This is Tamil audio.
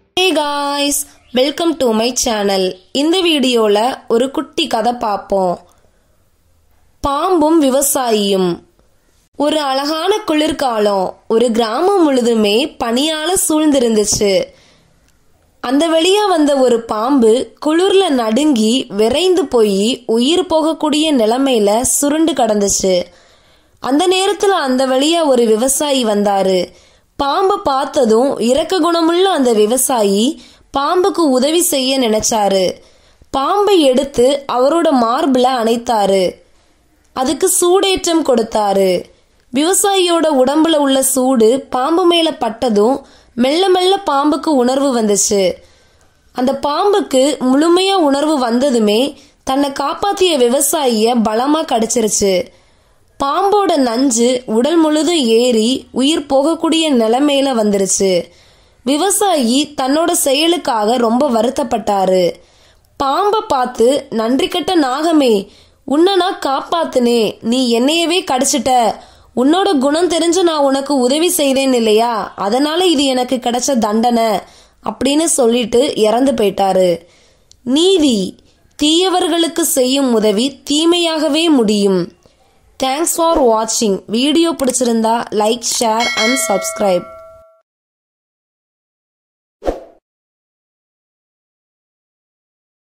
hey guys welcome to my channel இந்த வீடியோவில் ஒரு குட்டி கதை பார்ப்போம் பாம்பும் விவசாயியும் ஒரு அழகான குளிர்காலம் ஒரு கிராமம் முழுதுமே பனியால சூழ்ந்திருந்துச்சு அந்த வழியா வந்த ஒரு பாம்பு குளிர்ல நடுங்கி விரைந்து போய் உயிர் போகக்கூடிய நிலைமையில சுருண்டு கடந்துச்சு அந்த நேரத்துல அந்த வழியா ஒரு விவசாயி வந்தாரு பாம்பை பார்த்ததும் இரக்க குணமுள்ள அந்த விவசாயி பாம்புக்கு உதவி செய்ய நினைச்சாரு பாம்பை எடுத்து அவரோட மார்பிள அணைத்தாரு அதுக்கு சூடேற்றம் கொடுத்தாரு விவசாயியோட உடம்புல உள்ள சூடு பாம்பு மேல பட்டதும் மெல்ல மெல்ல பாம்புக்கு உணர்வு வந்துச்சு அந்த பாம்புக்கு முழுமையா உணர்வு வந்ததுமே தன்னை காப்பாத்திய விவசாயிய பலமா கடிச்சிருச்சு பாம்போட நஞ்சு உடல் முழுதும் ஏறி உயிர் போகக்கூடிய நிலைமையில வந்துருச்சு விவசாயி தன்னோட செயலுக்காக ரொம்ப வருத்தப்பட்டாரு பாம்பை பார்த்து நன்றி கெட்ட நாகமே உன்னை நான் காப்பாத்துனே நீ என்னையவே கடிச்சிட்ட உன்னோட குணம் தெரிஞ்சு நான் உனக்கு உதவி செய்தேன் இல்லையா அதனால இது எனக்கு கிடைச்ச தண்டனை அப்படின்னு சொல்லிட்டு இறந்து போயிட்டாரு நீதி தீயவர்களுக்கு செய்யும் உதவி தீமையாகவே முடியும் தேங்க்ஸ் ஃபார் வாட்சிங் வீடியோ பிடிச்சிருந்தா லைக் ஷேர் அண்ட் சப்ஸ்கிரைப்